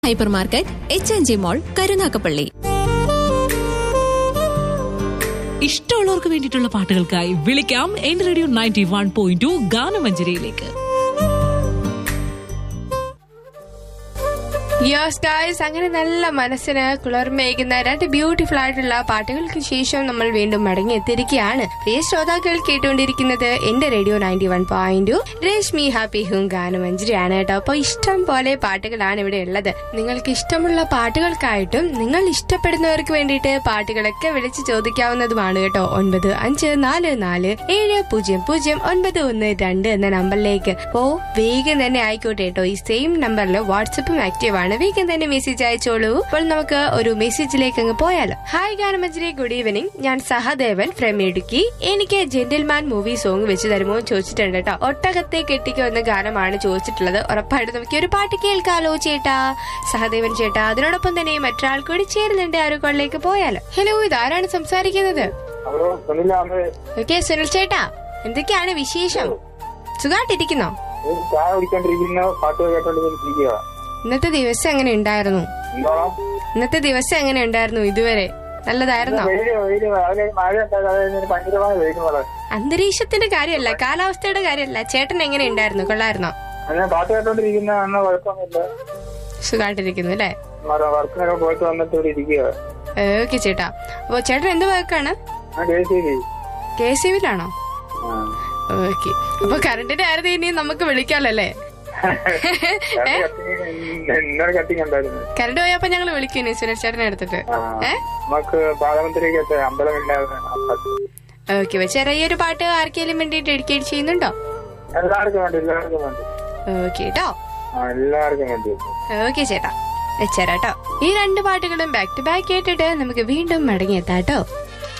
hyper market H N G mall Karunagappally ഇഷ്ടമുള്ളവർക്ക് വേണ്ടിയിട്ടുള്ള പാട്ടുകൾക്കായി വിളിക്കാം എന്റെ radio ninety one point two ഗാനമഞ്ജരിയിലേക്ക് യോസ് ഗായ്സ് അങ്ങനെ നല്ല മനസ്സിന് കുളിർമയേകുന്ന രണ്ട് ബ്യൂട്ടിഫുൾ ആയിട്ടുള്ള പാട്ടുകൾക്ക് ശേഷം നമ്മൾ വീണ്ടും മടങ്ങി എത്തിയിരിക്കുകയാണ് പ്രിയ ശ്രോതാക്കൾ കേട്ടുകൊണ്ടിരിക്കുന്നത് എന്റെ radio ninety one point Reshmi happy ഹും ഗാനമഞ്ജരിയാണ് കേട്ടോ അപ്പൊ ഇഷ്ടം പോലെ പാട്ടുകളാണ് ഇവിടെ ഉള്ളത് നിങ്ങൾക്ക് ഇഷ്ടമുള്ള പാട്ടുകൾക്കായിട്ടും നിങ്ങൾ ഇഷ്ടപ്പെടുന്നവർക്ക് വേണ്ടിയിട്ട് പാട്ടുകളൊക്കെ വിളിച്ച് ചോദിക്കാവുന്നതുമാണ് കേട്ടോ ഒൻപത് അഞ്ച് നാല് നാല് ഏഴ് പൂജ്യം പൂജ്യം ഒൻപത് ഒന്ന് രണ്ട് എന്ന നമ്പറിലേക്ക് ഓ വേഗം തന്നെ ആയിക്കോട്ടെ കേട്ടോ ഈ സെയിം നമ്പറിൽ വാട്സപ്പും ആക്റ്റീവ് ആണ് വേഗം തന്നെ മെസ്സേജ് അയച്ചോളൂ അപ്പോൾ നമുക്ക് ഒരു മെസ്സേജിലേക്ക് അങ്ങ് പോയാലോ ഹായ് ഗാനമഞ്ജരി ഗുഡ് ഈവനിങ് ഞാൻ സഹദേവൻ ഫ്രം ഇടുക്കി എനിക്ക് ജെന്റിൽമാൻ മൂവി സോങ് വെച്ച് തരുമോ എന്ന് ചോദിച്ചിട്ടുണ്ട് കേട്ടോ ഒട്ടകത്തെ കെട്ടിക്കോ എന്ന ഗാനമാണ് ചോദിച്ചിട്ടുള്ളത് ഉറപ്പായിട്ടും നമുക്ക് ഈ ഒരു പാട്ട് കേൾക്കാലോ ചേട്ടാ സഹദേവൻ ചേട്ടാ അതിനോടൊപ്പം തന്നെ മറ്റൊരാൾ കൂടി ചേരുന്നുണ്ട് ആ ഒരു കോളിലേക്ക് പോയാലോ ഹലോ ഇതാരാണ് സംസാരിക്കുന്നത് ഹലോ സുനിലാണ് ഓക്കെ സുനിൽ ചേട്ടാ എന്തൊക്കെയാണ് വിശേഷം സുഖമായിട്ടിരിക്കുന്നോ ചായ കുടിച്ചോണ്ടിരിക്കുന്ന പാട്ട് കേട്ടോണ്ടിരിക്കുക ഇന്നത്തെ ദിവസം എങ്ങനെ ഉണ്ടായിരുന്നു എന്തോണം ഇന്നത്തെ ദിവസം എങ്ങനെ ഉണ്ടായിരുന്നു ഇതുവരെ നല്ലതായിരുന്നോ വെയില് വെയില് രാവിലെ മഴ ഉണ്ടായത് അതായത് ഭയങ്കരമായ വെയില് പോലെ അന്തരീക്ഷത്തിന്റെ കാര്യമല്ല കാലാവസ്ഥയുടെ കാര്യമല്ല ചേട്ടൻ എങ്ങനെ ഉണ്ടായിരുന്നു കൊള്ളായിരുന്നോ അങ്ങനെ പാട്ട് കേട്ടോണ്ടിരിക്കുന്ന അന്ന് കുഴപ്പമൊന്നുമില്ല സുഖമായിട്ടിരിക്കുന്നു അല്ലേ മറ- വർക്കിനൊക്കെ പോയിട്ട് വന്നിട്ട് ഇവിടെ ഇരിക്കുക ഓക്കെ ചേട്ടാ അപ്പൊ ചേട്ടൻ എന്ത് വർക്കാണ് ഞാൻ കേസിയില്ലേ കെ സി ബിയിലാണോ ഓക്കെ അപ്പൊ കറണ്ടിന്റെ ആയിരുന്നു ഇനി നമുക്ക് വിളിക്കാമല്ലോ അല്ലേ ഇന്നലെ കത്തിങ് ഉണ്ടായിരുന്നു കറണ്ട് പോയപ്പോ ഞങ്ങൾ വിളിക്കും ഇനി സുനിൽ ചേട്ടനെ എടുത്തിട്ട് ആ, ഏ നമുക്ക് പാർലമെന്റിലേക്ക് അമ്പലമില്ലാതെ ഓക്കെ ചെറിയ ഒരു പാട്ട് ആർക്കെങ്കിലും വേണ്ടി ഡെഡിക്കേറ്റ് ചെയ്യുന്നുണ്ടോ എല്ലാവർക്കും വേണ്ടി എല്ലാവർക്കും വേണ്ടി ഓക്കെ കേട്ടോ ആ എല്ലാവർക്കും വേണ്ടി ഓക്കെ ചേട്ടാ വെച്ചേരാട്ടോ ഈ രണ്ട് പാട്ടുകളും ബാക്ക് ടു ബാക്ക് കേട്ടിട്ട് നമുക്ക് വീണ്ടും മടങ്ങിയെത്താട്ടോ